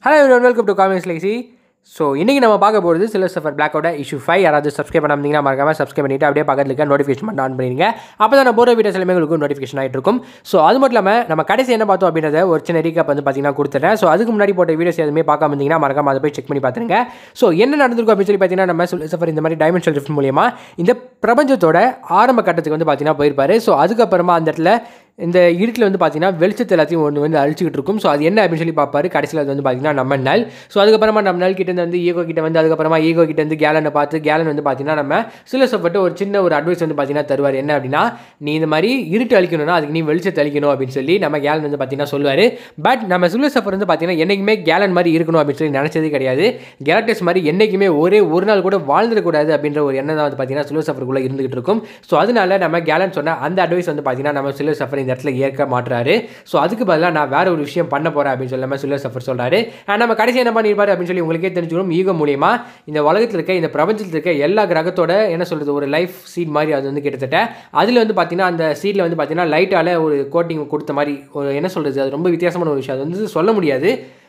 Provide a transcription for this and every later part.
hello welcome to comics Lexi so இன்றைக்கி நம்ம பார்க்க போகிறது சில சஃபர் பிளாக்கோட இஷ்யூ ஃபைவ் யாராவது சப்ஸ்கிரைப் பண்ணாமீங்கன்னா மறக்காம சப்ஸ்கிரைப் பண்ணிட்டு அப்படியே பக்கத்தில் இருக்க நோட்டிஃபிகேஷன் மட்டும் ஆன் பண்ணிடுங்க அப்போ தான் நான் போகிற வீடியோஸ் எல்லாமே உங்களுக்கு நோட்டிஃபிகேஷன் ஆகிட்டு இருக்கும் ஸோ அது மட்டும் இல்லாமல் நம்ம கடைசி என்ன பார்த்தோம் அப்படின்றத ஒரு சின்ன ரீகப் வந்து பார்த்தீங்கன்னா கொடுத்துறேன் ஸோ அதுக்கு முன்னாடி போட்ட வீடியோஸ் எதுவுமே பார்க்காம இருந்தீங்கன்னா மறக்காம அதை போய் செக் பண்ணி பார்த்துருங்க ஸோ என்ன நடந்திருக்கும் அப்படின்னு சொல்லி பார்த்தீங்கன்னா நம்ம சில சஃபர் இந்த மாதிரி டைமென்ஷன் ரிஃப்ட் மூலியமா இந்த பிரபஞ்சத்தோட ஆரம்ப கட்டத்துக்கு வந்து பார்த்தீங்கன்னா போயிருப்பாரு ஸோ அதுக்கப்புறமா அந்த இடத்துல இந்த இருட்டில் வந்து பார்த்தீங்கன்னா வெளிச்சத்தை எல்லாத்தையும் ஒன்று வந்து அழிச்சிக்கிட்டு இருக்கும் ஸோ அது என்ன அப்படின்னு சொல்லி பார்ப்பாரு கடைசியில் அது வந்து பார்த்தீங்கன்னா நம்ம நல் ஸோ அதுக்கப்புறமா நம்ம நல் கிட்ட இருந்து வந்து ஈகோ கிட்ட வந்து அதுக்கப்புறமா ஈகோ கிட்ட இருந்து கேலனை பார்த்து கேலன் வந்து பார்த்தீங்கன்னா நம்ம சிலசப்பட்டு ஒரு சின்ன ஒரு அட்வைஸ் வந்து பார்த்தீங்கன்னா தருவார் என்ன அப்படின்னா நீ இந்த மாதிரி இருட்டு அழிக்கணும்னா அதுக்கு நீ வெளிச்சத்தை அழிக்கணும் அப்படின்னு சொல்லி நம்ம கேலன் வந்து பார்த்தீங்கன்னா சொல்லுவார் பட் நம்ம சிலசப்பர் வந்து பார்த்தீங்கன்னா என்றைக்குமே கேலன் மாதிரி இருக்கணும் அப்படின்னு சொல்லி நினச்சதே கிடையாது கேலக்டஸ் மாதிரி என்றைக்குமே ஒரே ஒரு நாள் கூட வாழ்ந்துடக்கூடாது அப்படின்ற ஒரு எண்ணம் தான் வந்து பார்த்தீங்கன்னா சிலசப்பருக்குள்ளே இருந்துகிட்டு இருக்கும் ஸோ அதனால நம்ம கேலன் சொன்ன அந்த அட்வைஸ் வந்து பார்த்தீங்கன்னா நம்ம சிலசப்பர் இந்த இடத்துல ஏற்க மாட்டுறாரு ஸோ அதுக்கு பதிலாக நான் வேற ஒரு விஷயம் பண்ண போகிறேன் அப்படின்னு சொல்லி நம்ம சிலர் சஃபர் சொல்கிறாரு அண்ட் நம்ம கடைசி என்ன பண்ணியிருப்பாரு அப்படின்னு சொல்லி உங்களுக்கே தெரிஞ்சுக்கணும் ஈகோ மூலியமா இந்த உலகத்தில் இருக்க இந்த பிரபஞ்சத்தில் இருக்க எல்லா கிரகத்தோட என்ன சொல்கிறது ஒரு லைஃப் சீட் மாதிரி அது வந்து கிட்டத்தட்ட அதில் வந்து பார்த்தீங்கன்னா அந்த சீட்டில் வந்து பார்த்தீங்கன்னா லைட்டால் ஒரு கோட்டிங் கொடுத்த மாதிரி ஒரு என்ன சொல்கிறது அது ரொம்ப வித்தியாசமான ஒரு விஷயம் அது வந்து சொல்ல முடியாது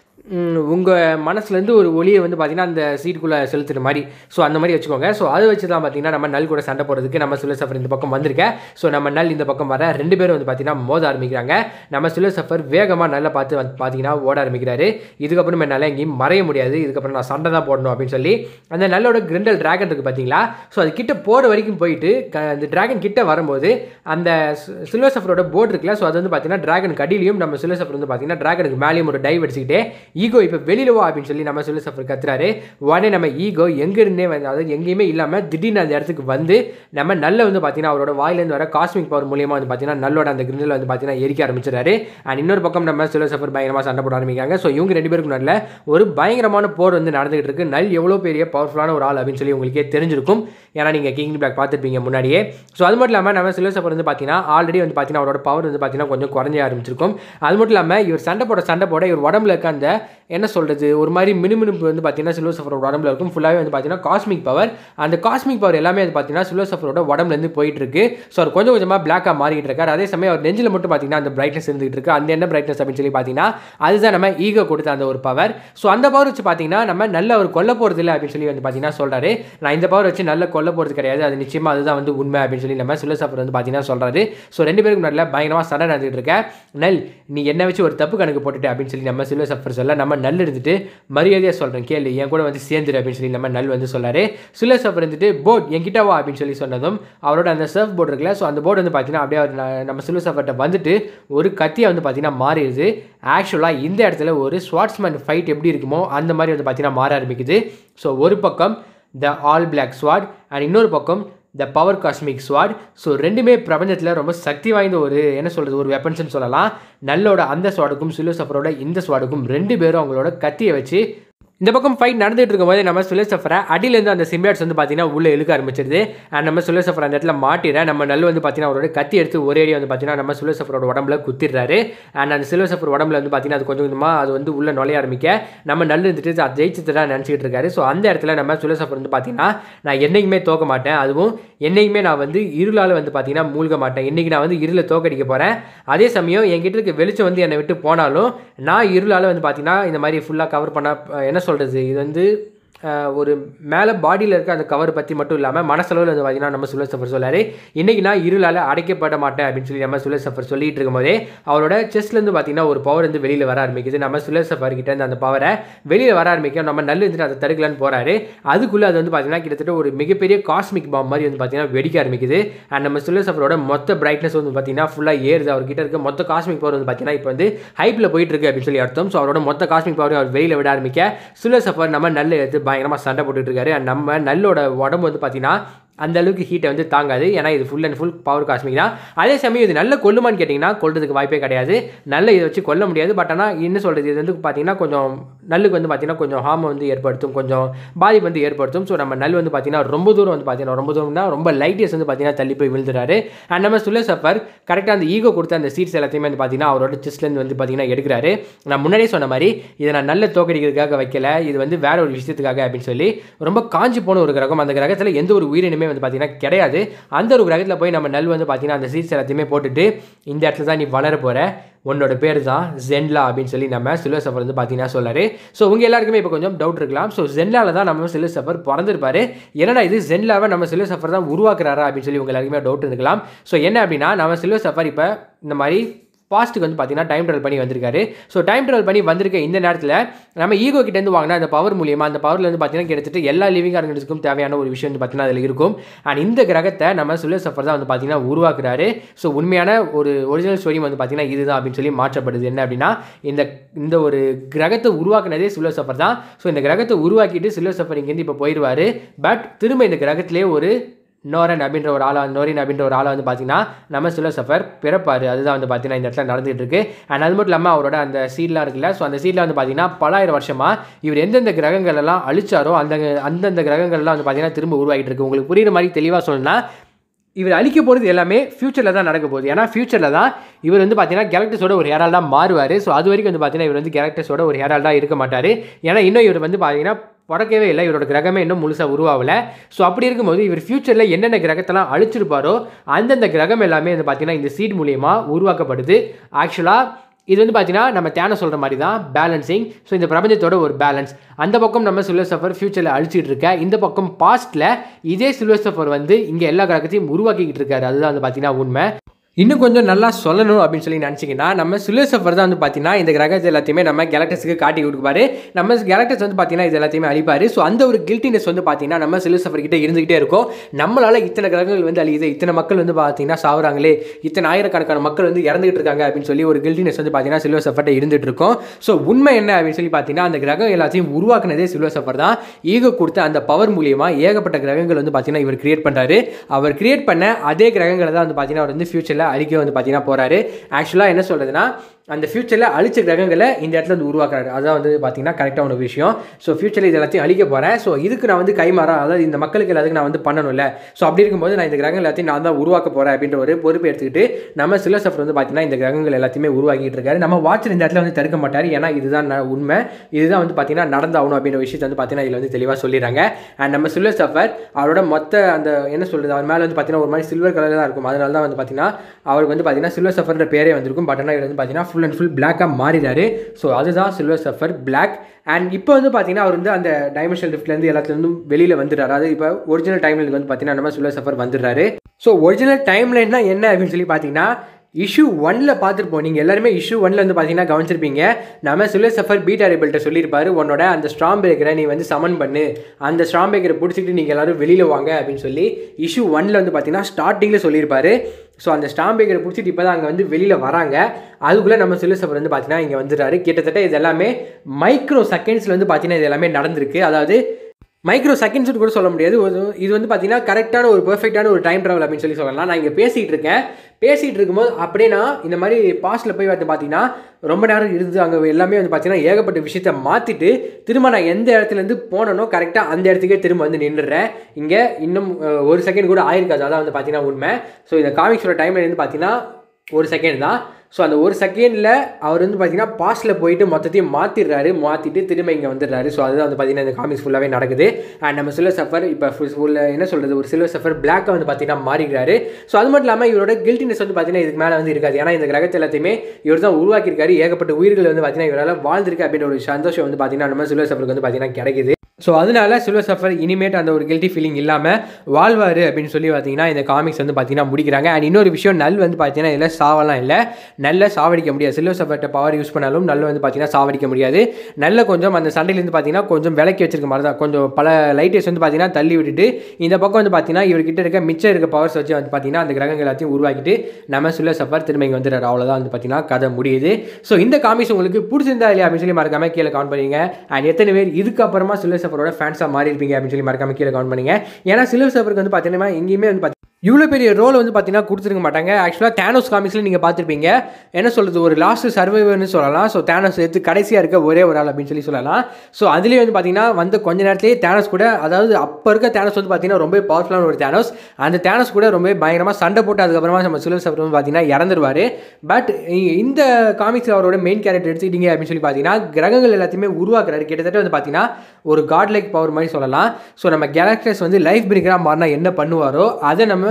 உங்கள் மனசுலேருந்து ஒரு ஒளியை வந்து பார்த்தீங்கன்னா அந்த சீட்டுக்குள்ளே செலுத்துற மாதிரி ஸோ அந்த மாதிரி வச்சுக்கோங்க ஸோ அதை வச்சு தான் பார்த்தீங்கன்னா நம்ம நல் கூட சண்டை போடுறதுக்கு நம்ம சுல சஃபர் இந்த பக்கம் வந்திருக்கேன் ஸோ நம்ம நல் இந்த பக்கம் வர ரெண்டு பேரும் வந்து பார்த்தீங்கன்னா மோத ஆரம்பிக்கிறாங்க நம்ம சுல சஃபர் வேகமாக நல்லா பார்த்து வந்து பார்த்தீங்கன்னா ஓட ஆரம்பிக்கிறாரு இதுக்கப்புறம் என்னால் எங்கேயும் மறைய முடியாது இதுக்கப்புறம் நான் சண்டை தான் போடணும் அப்படின்னு சொல்லி அந்த நல்லோட கிரிண்டல் டிராகன் இருக்குது பார்த்தீங்களா ஸோ அது கிட்ட போகிற வரைக்கும் போயிட்டு க- அந்த டிராகன் கிட்ட வரும்போது அந்த சில்வர் சஃபரோட போர்டு இருக்குல்ல ஸோ அது வந்து பார்த்தீங்கன்னா டிராகன் கடியிலையும் நம்ம சில்வர் சஃபர் வந்து பார்த்தீங்கன்னா டிராகனுக்கு மேலேயும் ஒரு டைவ் அடிச்சுக்கிட்டே ஈகோ இப்போ வெளியில வா அப்படின்னு சொல்லி நம்ம சில்வர் சஃபர் கத்துறாரு உடனே நம்ம ஈகோ எங்கேருந்தே வந்து அதாவது எங்கேயுமே இல்லாமல் திடீர்னு அந்த இடத்துக்கு வந்து நம்ம நல்ல வந்து பார்த்தீங்கன்னா அவரோட வாயிலேருந்து வர காஸ்மிக் பவர் மூலியமாக வந்து பார்த்தீங்கன்னா நல்லோட அந்த கிரிண்டில் வந்து பார்த்தீங்கன்னா எரிக்க ஆரம்பிச்சிடாரு அண்ட் இன்னொரு பக்கம் நம்ம சில்வர் சஃபர் பயங்கரமாக சண்டை போட ஆரம்பிக்காங்க ஸோ இவங்க ரெண்டு பேருக்கு நல்ல ஒரு பயங்கரமான போர் வந்து நடந்துகிட்டு இருக்கு நல் எவ்வளோ பெரிய பவர்ஃபுல்லான ஒரு ஆள் அப்படின்னு சொல்லி உங்களுக்கே தெரிஞ்சிருக்கும் ஏன்னா நீங்கள் கிங் பிளாக் பார்த்துருப்பீங்க முன்னாடியே ஸோ அது மட்டும் இல்லாமல் நம்ம சில்வர் சஃபர் வந்து பார்த்தீங்கன்னா ஆல்ரெடி வந்து பார்த்தீங்கன்னா அவரோட பவர் வந்து பார்த்தீங்கன்னா கொஞ்சம் குறைஞ்ச ஆரம்பிச்சிருக்கும் அது மட்டும் இல்லாமல் இவர் சண்டை போட சண்டை போட இவர் உடம்புல இருக்க அந்த என்ன சொல்கிறது ஒரு மாதிரி மினுமினுப்பு வந்து பார்த்தீங்கன்னா சில்வர் சஃபரோட உடம்புல இருக்கும் ஃபுல்லாகவே வந்து பார்த்தீங்கன்னா காஸ்மிக் பவர் அந்த காஸ்மிக் பவர் எல்லாமே வந்து பார்த்தீங்கன்னா சில்வர் சஃபரோட உடம்புலேருந்து போயிட்டு இருக்கு ஸோ அவர் கொஞ்சம் கொஞ்சமாக பிளாக்காக மாறிட்டு இருக்காரு அதே சமயம் அவர் நெஞ்சில் மட்டும் பார்த்தீங்கன்னா அந்த பிரைட்னஸ் இருந்துகிட்டு இருக்கு அந்த என்ன பிரைட்னஸ் அப்படின்னு சொல்லி பார்த்தீங்கன்னா அதுதான் நம்ம ஈகோ கொடுத்த அந்த ஒரு பவர் ஸோ அந்த பவர் வச்சு பார்த்தீங்கன்னா நம்ம நல்ல அவர் கொல்ல போகிறது இல்லை அப்படின்னு சொல்லி வந்து பார்த்தீங்கன்னா சொல்கிறாரு நான் இந்த பவர் வச்சு நல்ல கொல்ல போகிறது கிடையாது அது நிச்சயமாக அதுதான் வந்து உண்மை அப்படின்னு சொல்லி நம்ம சில்வர் சஃபர் வந்து பார்த்தீங்கன்னா சொல்கிறாரு ஸோ ரெண்டு பேருக்கு நல்ல பயங்கரமாக சண்டை நடந்துட்டு இருக்க நல் நீ என்ன வச்சு ஒரு தப்பு கணக்கு போட்டுட்டு அப்படின்னு சொல்லி நம்ம சில்வர் சஃபர் சொல்ல நம்ம நல் இருந்துட்டு மரியாதையாக சொல்கிறேன் கேளு என் கூட வந்து சேர்ந்துரு அப்படின்னு சொல்லி நம்ம நல் வந்து சொல்றாரு சில்வர் சஃபர் இருந்துட்டு போட் என்கிட்ட வா அப்படின்னு சொல்லி சொன்னதும் அவரோட அந்த சர்ஃப் போர்டு இருக்குல்ல ஸோ அந்த போர்டு வந்து பார்த்தீங்கன்னா அப்படியே அவர் ந- நம்ம சில்வர் சஃபர்கிட்ட வந்துட்டு ஒரு கத்தியை வந்து பார்த்தீங்கன்னா மாறிடுது ஆக்சுவலாக இந்த இடத்துல ஒரு ஸ்வாட்ஸ்மேன் ஃபைட் எப்படி இருக்குமோ அந்த மாதிரி வந்து பார்த்தீங்கன்னா மாற ஆரம்பிக்குது ஸோ ஒரு பக்கம் the all black sword and இன்னொரு பக்கம் the power cosmic sword so ரெண்டுமே பிரபஞ்சத்தில் ரொம்ப சக்தி வாய்ந்த ஒரு என்ன சொல்கிறது ஒரு வெப்பன்ஸ்னு சொல்லலாம் நல்லோட அந்த ஸ்வாடுக்கும் சில்வர் சஃபரோட இந்த ஸ்வாடுக்கும் ரெண்டு பேரும் அவங்களோட கத்தியை வச்சு இந்த பக்கம் ஃபைட் நடந்துட்டு இருக்கும்போது நம்ம சுலேஷ் சஃபரை அடியிலேருந்து அந்த சிம்பியாட்ஸ் வந்து பார்த்தீங்கன்னா உள்ளே இழுக்க ஆரம்பிச்சிருது அண்ட் நம்ம சுலேஷ் சஃபர் அந்த இடத்துல மாட்டிற நம்ம நல்ல வந்து பார்த்தீங்கன்னா அவரோட கத்தி எடுத்து ஒரே அடி வந்து பார்த்தீங்கன்னா நம்ம சுலேஷ் சஃபரோட உடம்புல குத்திடுறாரு அண்ட் அந்த சில்வர் சஃபர் உடம்புல வந்து பார்த்தீங்கன்னா அது கொஞ்சம் கொஞ்சமாக அது வந்து உள்ள நுழைய ஆரம்பிக்க நம்ம நல்ல இருந்துட்டு அது ஜெயிச்சது தான் நினச்சிக்கிட்டு இருக்காரு ஸோ அந்த இடத்துல நம்ம சுலேஷ் சஃபர் வந்து பார்த்தீங்கன்னா நான் என்னைக்குமே தோக்க மாட்டேன் அதுவும் என்னைக்குமே நான் வந்து இருளால் வந்து பார்த்தீங்கன்னா மூழ்க மாட்டேன் இன்னைக்கு நான் வந்து இருளை தோக்கடிக்க போகிறேன் அதே சமயம் என்கிட்ட இருக்க வெளிச்சம் வந்து என்னை விட்டு போனாலும் நான் இருளால் வந்து பார்த்தீங்கன்னா இந்த மாதிரி ஃபுல்லாக கவர் பண்ண அஹ், என்ன சொல்கிறது இது வந்து அஹ், ஒரு மேலே பாடியில் இருக்க அந்த கவர் பற்றி மட்டும் இல்லாமல் மனசளவில் வந்து பார்த்தீங்கன்னா நம்ம சுலேஷ் சஃபர் சொல்லாரு இன்னைக்கு நான் இருளால் அடைக்கப்பட மாட்டேன் அப்படின்னு சொல்லி நம்ம சுலேஷ் சஃபர் சொல்லிட்டு இருக்கும்போதே அவரோட செஸ்ட்லேருந்து பார்த்தீங்கன்னா ஒரு பவர் வந்து வெளியில் வர ஆரம்பிக்குது நம்ம சுலேஷ் சஃபர் கிட்ட இருந்து அந்த பவரை வெளியில் வர ஆரம்பிக்க நம்ம நல்ல இருந்துட்டு அதை தடுக்கலான்னு போறாரு அதுக்குள்ளே அது வந்து பார்த்தீங்கன்னா கிட்டத்தட்ட ஒரு மிகப்பெரிய காஸ்மிக் பாம் மாதிரி வந்து பார்த்தீங்கன்னா வெடிக்க ஆரம்பிக்குது அண்ட் நம்ம சுலேஷ் சஃபரோட மொத்த பிரைட்னஸ் வந்து பார்த்தீங்கன்னா ஃபுல்லாக ஏறுது அவர்கிட்ட இருக்க மொத்த காஸ்மிக் பவர் வந்து பார்த்தீங்கன்னா இப்போ வந்து ஹைப்பில் போயிட்டு இருக்கு அப்படின்னு சொல்லி அர்த்தம் ஸோ அவரோட மொத்த காஸ்மிக் பவர் அவர் வெளியில் விட ஆரம்பிக்க சுலேஷ் சஃபர் நம்ம நல்ல எடுத்து பயங்கரமாக சண்டை போட்டுட்டு இருக்காரு and நம்ம நல்லோட உடம்பு வந்து பார்த்தீங்கன்னா அந்த அளவுக்கு ஹீட்டை வந்து தாங்காது ஏன்னா இது full and full power cosmic தான் அதே சமயம் இது நல்ல கொல்லுமான்னு கேட்டிங்கன்னா கொல்றதுக்கு வாய்ப்பே கிடையாது நல்ல இதை வச்சு கொல்ல முடியாது பட் ஆனால் என்ன சொல்கிறது இது வந்து பார்த்தீங்கன்னா கொஞ்சம் நல்லுக்கு வந்து பார்த்தீங்கன்னா கொஞ்சம் ஹார்ம் வந்து ஏற்படுத்தும் கொஞ்சம் பாதிப்பு வந்து ஏற்படுத்தும் ஸோ நம்ம நல் வந்து பார்த்தீங்கன்னா ரொம்ப தூரம் வந்து பார்த்தீங்கன்னா ரொம்ப தூரம்னா ரொம்ப லைட்டஸ் வந்து பார்த்தீங்கன்னா தள்ளி போய் விழுந்துறாரு அண்ட் நம்ம சுலே சஃபர் கரெக்டாக அந்த ஈகோ கொடுத்த அந்த சீட்ஸ் எல்லாத்தையுமே வந்து பார்த்தீங்கன்னா அவரோட செஸ்ட்லேருந்து வந்து பார்த்தீங்கன்னா எடுக்கிறாரு நான் முன்னாடியே சொன்ன மாதிரி இதை நான் நல்ல தோக்கடிக்கிறதுக்காக வைக்கல இது வந்து வேற ஒரு விஷயத்துக்காக அப்படின்னு சொல்லி ரொம்ப காஞ்சி போன ஒரு கிரகம் அந்த கிரகத்தில் எந்த ஒரு உயிரினமே வந்து பார்த்தீங்கன்னா கிடையாது அந்த ஒரு கிரகத்தில் போய் நம்ம நல் வந்து பார்த்தீங்கன்னா அந்த சீட்ஸ் எல்லாத்தையுமே போட்டுட்டு இந்த இடத்துல தான் நீ வளர போகிற உன்னோட பேர் தான் ஜென்லா அப்படின்னு சொல்லி நம்ம சில்வர் சஃபர் வந்து பார்த்தீங்கன்னா சொல்லாரு ஸோ உங்க எல்லாருக்குமே இப்போ கொஞ்சம் டவுட் இருக்கலாம் ஸோ ஜென்லால தான் நம்ம சில்வர் சஃபர் பிறந்திருப்பாரு என்னடா இது ஜென்லாவை நம்ம சில்வர் சஃபர் தான் உருவாக்குறாரா அப்படின்னு சொல்லி உங்க எல்லாருக்குமே டவுட் இருக்கலாம் ஸோ என்ன அப்படின்னா நம்ம சில்வர் சஃபர் இப்போ இந்த மாதிரி பாஸ்ட்டுக்கு வந்து பார்த்தீங்கன்னா டைம் ட்ராவல் பண்ணி வந்திருக்காரு ஸோ டைம் ட்ராவல் பண்ணி வந்திருக்க இந்த நேரத்தில் நம்ம ஈகோ கிட்டேருந்து வாங்கினா அந்த பவர் மூலியமாக அந்த பவரில் வந்து பார்த்தீங்கன்னா கிட்டத்தட்ட எல்லா லிவிங் ஆர்கனிஸ்க்கும் தேவையான ஒரு விஷயம் வந்து பார்த்தீங்கன்னா அதில் இருக்கும் அண்ட் இந்த கிரகத்தை நம்ம சுல்லர் சஃபர் தான் வந்து பார்த்தீங்கன்னா உருவாக்குறாரு ஸோ உண்மையான ஒரு ஒரிஜினல் ஸ்டோரி வந்து பார்த்தீங்கன்னா இதுதான் அப்படின்னு சொல்லி மாற்றப்படுது என்ன அப்படின்னா இந்த இந்த ஒரு கிரகத்தை உருவாக்குனதே சில்வர் சஃபர் தான் ஸோ இந்த கிரகத்தை உருவாக்கிட்டு சில்வர் சஃபர் இங்கேருந்து இப்போ போயிடுவார் பட் திரும்ப இந்த கிரகத்திலே ஒரு நோரன் அப்படின்ற ஒரு ஆளா நோரின் அப்படின்ற ஒரு ஆளை வந்து பார்த்தீங்கன்னா நம்ம சில்வர் சஃபர் பிறப்பார் அதுதான் வந்து பார்த்தீங்கன்னா இந்த இடத்துல நடந்துகிட்டு இருக்கு அண்ட் அது மட்டும் இல்லாமல் அவரோட அந்த சீட்லாம் இருக்குல்ல ஸோ அந்த சீட்டில் வந்து பார்த்தீங்கன்னா பலாயிரம் வருஷமாக இவர் எந்தெந்த கிரகங்கள் எல்லாம் அழிச்சாரோ அந்த அந்தந்த கிரகங்கள்லாம் வந்து பார்த்தீங்கன்னா திரும்ப உருவாகிட்டு இருக்கு உங்களுக்கு புரியுற மாதிரி தெளிவாக சொல்லணும்னா இவர் அழிக்க போகிறது எல்லாமே ஃபியூச்சரில் தான் நடக்க போகுது ஏன்னா ஃபியூச்சரில் தான் இவர் வந்து பார்த்தீங்கன்னா கேரக்டர்ஸோட ஒரு ஹேரால்டாக மாறுவார் ஸோ அது வரைக்கும் வந்து பார்த்தீங்கன்னா இவர் வந்து கேரக்டர்ஸோட ஒரு ஹேரால்டாக இருக்க மாட்டார் ஏன்னா இன்னும் இவர் வந்து பார்த்தீங்கன்னா பிறக்கவே இல்லை இவரோட கிரகமே இன்னும் முழுசாக உருவாகலை ஸோ அப்படி இருக்கும்போது இவர் ஃபியூச்சரில் என்னென்ன கிரகத்தெல்லாம் அழிச்சிருப்பாரோ அந்தந்த கிரகம் எல்லாமே வந்து பார்த்தீங்கன்னா இந்த சீட் மூலியமாக உருவாக்கப்படுது ஆக்சுவலாக இது வந்து பார்த்தீங்கன்னா நம்ம தேனை சொல்கிற மாதிரி தான் பேலன்சிங் ஸோ இந்த பிரபஞ்சத்தோட ஒரு பேலன்ஸ் அந்த பக்கம் நம்ம சில்வர் சஃபர் ஃபியூச்சரில் அழிச்சிட்டு இருக்க இந்த பக்கம் பாஸ்ட்டில் இதே சில்வர் சஃபர் வந்து இங்கே எல்லா கிரகத்தையும் உருவாக்கிக்கிட்டு இருக்காரு அதுதான் வந்து பார்த்தீங்கன்னா உண்மை இன்னும் கொஞ்சம் நல்லா சொல்லணும் அப்படின்னு சொல்லி நினச்சிங்கன்னா நம்ம சில்வர் சஃபர் தான் வந்து பார்த்தீங்கன்னா இந்த கிரகத்தை எல்லாத்தையுமே நம்ம கேலக்டர்ஸுக்கு காட்டி கொடுப்பாரு நம்ம கேலக்டர்ஸ் வந்து பார்த்தீங்கன்னா இது எல்லாத்தையுமே அழிப்பார் ஸோ அந்த ஒரு கில்ட்டினஸ் வந்து பார்த்தீங்கன்னா நம்ம சில்வர் சஃபர் கிட்ட இருந்துகிட்டே இருக்கும் நம்மளால் இத்தனை கிரகங்கள் வந்து அழியுது இத்தனை மக்கள் வந்து பார்த்தீங்கன்னா சாவுறாங்களே இத்தனை ஆயிரக்கணக்கான மக்கள் வந்து இறந்துகிட்டு இருக்காங்க அப்படின்னு சொல்லி ஒரு கில்ட்டினஸ் வந்து பார்த்தீங்கன்னா சில்வர் சஃபர்ட்ட இருந்துட்டு இருக்கும் ஸோ உண்மை என்ன அப்படின்னு சொல்லி பார்த்தீங்கன்னா அந்த கிரகம் எல்லாத்தையும் உருவாக்குனதே சில்வர் சஃபர் தான் ஈகோ கொடுத்த அந்த பவர் மூலியமாக ஏகப்பட்ட கிரகங்கள் வந்து பார்த்தீங்கன்னா இவர் கிரியேட் பண்ணுறாரு அவர் கிரியேட் பண்ண அதே கிரகங்களை தான் வந்து பார்த்தீங்கன்னா அவர் வந்து ஃபியூச்சரில் அழிக்க வந்து பார்த்தீங்கன்னா போகிறாரு ஆக்சுவலாக என்ன சொல்கிறதுனா அந்த ஃபியூச்சரில் அழிச்ச கிரகங்களை இந்த இடத்துல வந்து உருவாக்குறாரு அதான் வந்து பார்த்தீங்கன்னா கரெக்டான ஒரு விஷயம் ஸோ ஃபியூச்சரில் இது எல்லாத்தையும் அழிக்க போகிறேன் ஸோ இதுக்கு நான் வந்து கைமாறா அதாவது இந்த மக்களுக்கு எல்லாத்துக்கும் நான் வந்து பண்ணணும்ல ஸோ அப்படி இருக்கும்போது நான் இந்த கிரகங்கள் எல்லாத்தையும் நான் தான் உருவாக்க போகிறேன் அப்படின்ற ஒரு பொறுப்பு எடுத்துக்கிட்டு நம்ம சில சஃபர் வந்து பார்த்தீங்கன்னா இந்த கிரகங்கள் எல்லாத்தையுமே உருவாக்கிட்டு இருக்காரு நம்ம வாட்சர் இந்த இடத்துல வந்து தடுக்க மாட்டார் ஏன்னா இதுதான் ந- உண்மை இதுதான் வந்து பார்த்தீங்கன்னா நடந்தாகணும் அப்படின்ற விஷயத்தை வந்து பார்த்தீங்கன்னா இதில் வந்து தெளிவாக சொல்லிடுறாங்க அண்ட் நம்ம சில்வர் சஃபர் அவரோட மொத்த அந்த என்ன சொல்கிறது அவர் மேலே வந்து பார்த்தீங்கன்னா ஒரு மாதிரி சில்வர் கலரில் தான் இருக்கும் அதனால தான் வந்து பார்த்தீங்கன்னா அவருக்கு வந்து பார்த்தீங்கன்னா சில்வர் சஃபர்ன்ற பேரே வந்திருக்கும் பட் ஆனால் இவர் வந்து பார்த்தீங்கன்னா ஃபுல் அண்ட் ஃபுல் பிளாக்காக மாறிடாரு ஸோ அதுதான் சில்வர் சஃபர் பிளாக் அண்ட் இப்போ வந்து பார்த்தீங்கன்னா அவர் வந்து அந்த டைமென்ஷன் லிஃப்ட்லேருந்து எல்லாத்துலேருந்தும் வெளியில் வந்துடுறாரு அதாவது இப்போ ஒரிஜினல் டைம்லைன் வந்து பார்த்தீங்கன்னா நம்ம சில்வர் சஃபர் வந்துடுறாரு ஸோ ஒரிஜினல் டைம்லைன்னா என்ன அப்படின்னு சொல்லி பார்த்தீங்கன்னா இஷ்யூ ஒன்ல பார்த்துருப்போம் நீங்கள் எல்லாருமே இஷ்யூ ஒன்ல வந்து பார்த்தீங்கன்னா கவனிச்சிருப்பீங்க நம்ம சில்வர் சஃபர் பீட்டா ரேபிள்கிட்ட சொல்லியிருப்பாரு உன்னோட அந்த ஸ்ட்ராங் பிரேக்கரை நீ வந்து சமன் பண்ணு அந்த ஸ்ட்ராங் பிரேக்கரை பிடிச்சிட்டு நீங்கள் எல்லாரும் வெளியில் வாங்க அப்படின்னு சொல்லி இஷ்யூ ஒன்ல வந்து பார்த்தீங்கன்னா ஸ்டார்டிங்கில் சொல்லியிருப்பாரு ஸோ அந்த ஸ்டாம்ப் பேக்கரை பிடிச்சிட்டு இப்போ தான் அங்கே வந்து வெளியில் வராங்க அதுக்குள்ளே நம்ம சில்வர் சஃபர் வந்து பார்த்தீங்கன்னா இங்கே வந்துடுறாரு கிட்டத்தட்ட இது எல்லாமே மைக்ரோ செகண்ட்ஸில் வந்து பார்த்தீங்கன்னா இது எல்லாமே நடந்திருக்கு அதாவது மைக்ரோ செகண்ட்ஸ்னு கூட சொல்ல முடியாது ஒரு- இது வந்து பார்த்தீங்கன்னா கரெக்டான ஒரு பெர்ஃபெக்டான ஒரு டைம் ட்ராவல் அப்படின்னு சொல்லி சொல்லலாம் நான் இங்கே பேசிகிட்டு இருக்கேன் பேசிகிட்டு இருக்கும்போது அப்படியே நான் இந்த மாதிரி பாஸ்ட்டில் போய் வந்து பார்த்தீங்கன்னா ரொம்ப நேரம் இருந்து அங்கே எல்லாமே வந்து பார்த்தீங்கன்னா ஏகப்பட்ட விஷயத்த மாற்றிட்டு திரும்ப நான் எந்த இடத்துலேருந்து போனனோ கரெக்டாக அந்த இடத்துக்கே திரும்ப வந்து நின்றுறேன் இங்கே இன்னும் அஹ், ஒரு செகண்ட் கூட ஆயிருக்காது அதான் வந்து பார்த்தீங்கன்னா உண்மை ஸோ இந்த காமிக்ஸோட டைம் வந்து பார்த்தீங்கன்னா ஒரு செகண்ட் தான் ஸோ அந்த ஒரு செகண்டில் அவர் வந்து பார்த்தீங்கன்னா பாஸ்ட்டில் போயிட்டு மொத்தத்தையும் மாற்றிடுறாரு மாற்றிட்டு திரும்ப இங்கே வந்துடுறாரு ஸோ அதுதான் வந்து பார்த்தீங்கன்னா இந்த காமிக்ஸ் ஃபுல்லாகவே நடக்குது அண்ட் நம்ம சில்வர் சஃபர் இப்போ ஃபுல் என்ன சொல்கிறது ஒரு சில்வர் சஃபர் பிளாக்காக வந்து பார்த்தீங்கன்னா மாறிக்கிறாரு ஸோ அது மட்டும் இல்லாமல் இவரோட கில்ட்டினஸ் வந்து பார்த்தீங்கன்னா இதுக்கு மேலே வந்து இருக்காது ஏன்னா இந்த கிரகத்தை எல்லாத்தையுமே இவர் தான் உருவாக்கியிருக்காரு ஏகப்பட்ட உயிர்கள் வந்து பார்த்தீங்கன்னா இவரால் வாழ்ந்திருக்கு அப்படின்ற ஒரு சந்தோஷம் வந்து பார்த்தீங்கன்னா நம்ம சில்வர் சஃபருக்கு வந்து பார்த்தீங்கன்னா கிடைக்குது ஸோ அதனால சில்வர் சஃபர் இனிமேட் அந்த ஒரு கில்ட்டி ஃபீலிங் இல்லாமல் வாழ்வார் அப்படின்னு சொல்லி பார்த்தீங்கன்னா இந்த காமிக்ஸ் வந்து பார்த்தீங்கன்னா முடிக்கிறாங்க அண்ட் இன்னொரு விஷயம் நல் வந்து பார்த்தீங்கன்னா இதில் சாவலாம் இல்லை நல்ல சாவடிக்க முடியாது சில்வர் சஃபர்ட்ட பவர் யூஸ் பண்ணாலும் நல்ல வந்து பார்த்தீங்கன்னா சாவடிக்க முடியாது நல்ல கொஞ்சம் அந்த சண்டையிலேருந்து பார்த்தீங்கன்னா கொஞ்சம் விலக்கி வச்சிருக்க மாதிரி தான் கொஞ்சம் பல லைட்டர்ஸ் வந்து பார்த்தீங்கன்னா தள்ளி விட்டுட்டு இந்த பக்கம் வந்து பார்த்தீங்கன்னா இவர்கிட்ட இருக்க மிச்சம் இருக்க பவர்ஸ் வச்சு வந்து பார்த்தீங்கன்னா அந்த கிரகங்கள் எல்லாத்தையும் உருவாக்கிட்டு நம்ம சில்வர் சஃபர் திரும்ப இங்கே வந்துடுறாரு அவ்வளோதான் வந்து பார்த்தீங்கன்னா கதை முடியுது ஸோ இந்த காமிக்ஸ் உங்களுக்கு பிடிச்சிருந்தா இல்லையா அப்படின்னு சொல்லி மறக்காம கீழே கவுண்ட் பண்ணுங்க அண்ட் எத்தனை பேர் இதுக்கப்புறமா சில்வர் சஃபரோட ஃபேன்ஸாக மாறி இருப்பீங்க அப்படின்னு சொல்லி மறக்காம கீழே கவுண்ட் பண்ணுங்க ஏன்னா சில்வர் சஃபருக்கு வந்து பார்த்தீங்கன்னா எங்கேயுமே வந்து பாத்தி- இவ்வளோ பெரிய ரோல் வந்து பார்த்தீங்கன்னா கொடுத்துருக்க மாட்டாங்க ஆக்சுவலாக தேனோஸ் காமிக்ஸில் நீங்கள் பார்த்துருப்பீங்க என்ன சொல்கிறது ஒரு லாஸ்ட் சர்வைவர்னு சொல்லலாம் ஸோ தேனோஸ் எடுத்து கடைசியாக இருக்க ஒரே ஒரு ஆள் அப்படின்னு சொல்லி சொல்லலாம் ஸோ அதுலேயே வந்து பார்த்தீங்கன்னா வந்து கொஞ்ச நேரத்திலேயே தேனோஸ் கூட அதாவது அப்போ இருக்க தேனோஸ் வந்து பார்த்தீங்கன்னா ரொம்ப பவர்ஃபுல்லான ஒரு தேனோஸ் அந்த தேனோஸ் கூட ரொம்ப பயங்கரமாக சண்டை போட்டு அதுக்கப்புறமா நம்ம சில்வர் சஃபர் வந்து பார்த்தீங்கன்னா இறந்துருவார் பட் இந்த காமிக்ஸ் அவரோட மெயின் கேரக்டர் எடுத்துக்கிட்டீங்க அப்படின்னு சொல்லி பார்த்தீங்கன்னா கிரகங்கள் எல்லாத்தையுமே உருவாக்குறாரு கிட்டத்தட்ட வந்து பார்த்தீங்கன்னா ஒரு காட் லைக் பவர் மாதிரி சொல்லலாம் ஸோ நம்ம கேரக்டர்ஸ் வந்து லைஃப் பிரேக்கராக மாறினா என்ன பண்ணுவாரோ அதை நம்ம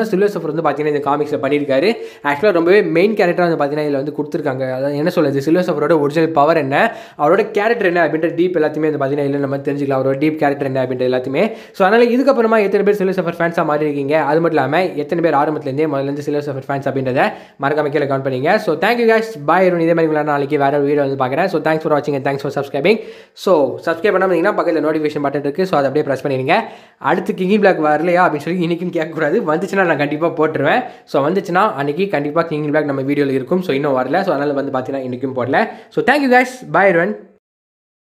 தான் சில்வர் சஃபர் வந்து பார்த்தீங்கன்னா இந்த காமிக்ஸில் பண்ணியிருக்காரு ஆக்சுவலாக ரொம்பவே மெயின் கேரக்டராக வந்து பார்த்தீங்கன்னா இதில் வந்து கொடுத்துருக்காங்க அதாவது என்ன சொல்லுது சில்வர் சஃபரோட ஒரிஜினல் பவர் என்ன அவரோட கேரக்டர் என்ன அப்படின்ற டீப் எல்லாத்தையுமே வந்து பார்த்தீங்கன்னா இல்லை நம்ம தெரிஞ்சுக்கலாம் அவரோட டீப் கேரக்டர் என்ன அப்படின்ற எல்லாத்தையுமே ஸோ அதனால் இதுக்கப்புறமா எத்தனை பேர் சில்வர் சஃபர் ஃபேன்ஸாக மாறி இருக்கீங்க அது மட்டும் இல்லாமல் எத்தனை பேர் ஆரம்பத்துலேருந்தே முதல்லேருந்து சில்வர் சஃபர் ஃபேன்ஸ் அப்படின்றத மறக்காம கீழே கவுண்ட் பண்ணிங்க ஸோ தேங்க்யூ guys பாய் இதே மாதிரி உங்களை நாளைக்கு வேறு ஒரு வீடியோ வந்து பார்க்குறேன் ஸோ தேங்க்ஸ் ஃபார் வாட்சிங் thanks for subscribing so subscribe பண்ணாமல் பக்கத்தில் நோட்டிஃபிகேஷன் பட்டன் இருக்குது ஸோ அதை அப்படியே ப்ரெஸ் பண்ணிடுங்க அடுத்து கிங்கி பிளாக் வரலையா அப்படின்னு சொல்லி இன்றைக்கும் கேட்கக்கூடாது வந்துச்சுன்னா நான் கண்டிப்பாக போட்டுருவேன் ஸோ வந்துச்சுன்னா அன்றைக்கி கண்டிப்பாக கிங்கி பிளாக் நம்ம வீடியோவில் இருக்கும் ஸோ இன்னும் வரல ஸோ அதனால் வந்து பார்த்தீங்கன்னா இன்றைக்கும் போடல so thank you guys bye everyone